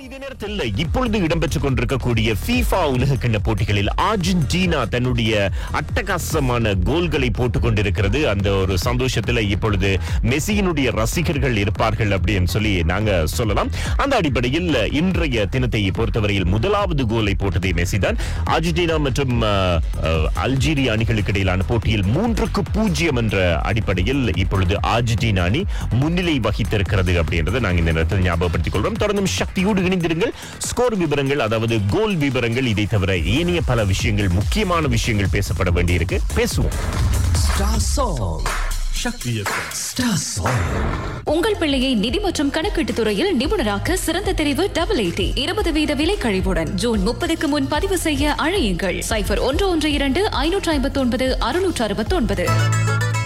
சரி இதே நேரத்தில் இப்பொழுது இடம்பெற்றுக் கொண்டிருக்கக்கூடிய FIFA உலகக்கிண்ண போட்டிகளில் அர்ஜென்டினா தன்னுடைய அட்டகாசமான கோல்களை போட்டுக் கொண்டிருக்கிறது அந்த ஒரு சந்தோஷத்துல இப்பொழுது மெஸ்ஸியினுடைய ரசிகர்கள் இருப்பார்கள் அப்படின்னு சொல்லி நாங்க சொல்லலாம் அந்த அடிப்படையில் இன்றைய தினத்தை பொறுத்தவரையில் முதலாவது கோலை போட்டதே மெஸ்ஸி தான் அர்ஜென்டினா மற்றும் அஹ், அஹ், அல்ஜீரியா அணிகளுக்கு இடையிலான போட்டியில் மூன்றுக்கு பூஜ்ஜியம் என்ற அடிப்படையில் இப்பொழுது அர்ஜென்டினா அணி முன்னிலை வகித்திருக்கிறது அப்படின்றத நாங்க இந்த நேரத்தில் ஞாபகப்படுத்திக் கொள்றோம் தொடர்ந்தும் சக்தியோடு இணைந்திருங்கள் ஸ்கோர் விவரங்கள் அதாவது கோல் விவரங்கள் இதை தவிர ஏனைய பல விஷயங்கள் முக்கியமான விஷயங்கள் பேசப்பட வேண்டியிருக்கு பேசுவோம் Star Song. Shakti FM. Star Song. உங்கள் பிள்ளையை நிதி மற்றும் கணக்கீட்டு துறையில் நிபுணராக்க சிறந்த தெரிவு டபுள் எயிட்டி இருபது வீத விலை கழிவுடன் ஜூன் முப்பதுக்கு முன் பதிவு செய்ய அழையுங்கள் சைபர் ஒன்று ஒன்று இரண்டு ஐநூற்று ஐம்பத்தி ஒன்பது அறுநூற்று அறுபத்தி ஒன்பது